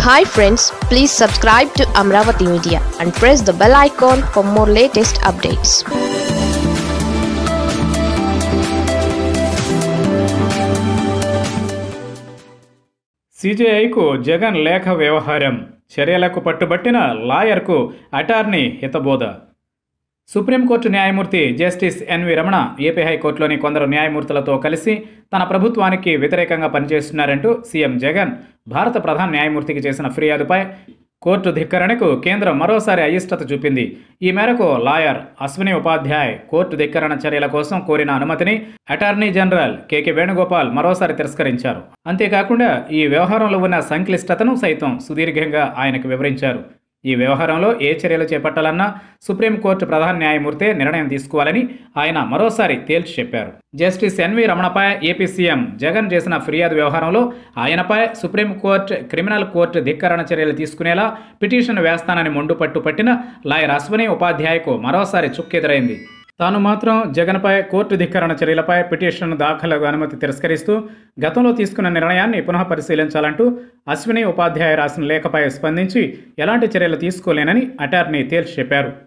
hi friends please subscribe to Amaravati media and press the bell icon for more latest updates సీజేఐకు జగన్ లేఖ వ్యవహారం చర్యలకు పట్టుబట్టిన లాయర్కు అటార్నీ హితబోధ సుప్రీంకోర్టు న్యాయమూర్తి జస్టిస్ ఎన్వి రమణ ఏపీ హైకోర్టులోని కొందరు న్యాయమూర్తులతో కలిసి తన ప్రభుత్వానికి వ్యతిరేకంగా పనిచేస్తున్నారంటూ సీఎం జగన్ భారత ప్రధాన న్యాయమూర్తికి చేసిన ఫిర్యాదుపై కోర్టు ధిక్కరణకు కేంద్రం మరోసారి అయిష్టత చూపింది ఈ మేరకు లాయర్ అశ్విని ఉపాధ్యాయ్ కోర్టు ధిక్కరణ చర్యల కోసం కోరిన అనుమతిని అటార్నీ జనరల్ కేకే వేణుగోపాల్ మరోసారి తిరస్కరించారు అంతేకాకుండా ఈ వ్యవహారంలో ఉన్న సంక్లిష్టతను సైతం సుదీర్ఘంగా ఆయనకు వివరించారు ఈ వ్యవహారంలో ఏ చర్యలు చేపట్టాలన్నా సుప్రీంకోర్టు ప్రధాన న్యాయమూర్తే నిర్ణయం తీసుకోవాలని ఆయన మరోసారి తేల్చి చెప్పారు జస్టిస్ ఎన్వి రమణపై ఏపీ సీఎం జగన్ చేసిన ఫిర్యాదు వ్యవహారంలో ఆయనపై సుప్రీంకోర్టు క్రిమినల్ కోర్టు ధిక్కరణ చర్యలు తీసుకునేలా పిటిషన్ వేస్తానని మొండుపట్టు పట్టిన లాయర్ అశ్వని ఉపాధ్యాయకు మరోసారి చుక్కెదురైంది తాను మాత్రం జగన్పై కోర్టు ధిక్కరణ చర్యలపై పిటిషన్ దాఖలకు అనుమతి తిరస్కరిస్తూ గతంలో తీసుకున్న నిర్ణయాన్ని పునః పరిశీలించాలంటూ అశ్విని ఉపాధ్యాయ రాసిన లేఖపై స్పందించి ఎలాంటి చర్యలు తీసుకోలేనని అటార్నీ తేల్చి చెప్పారు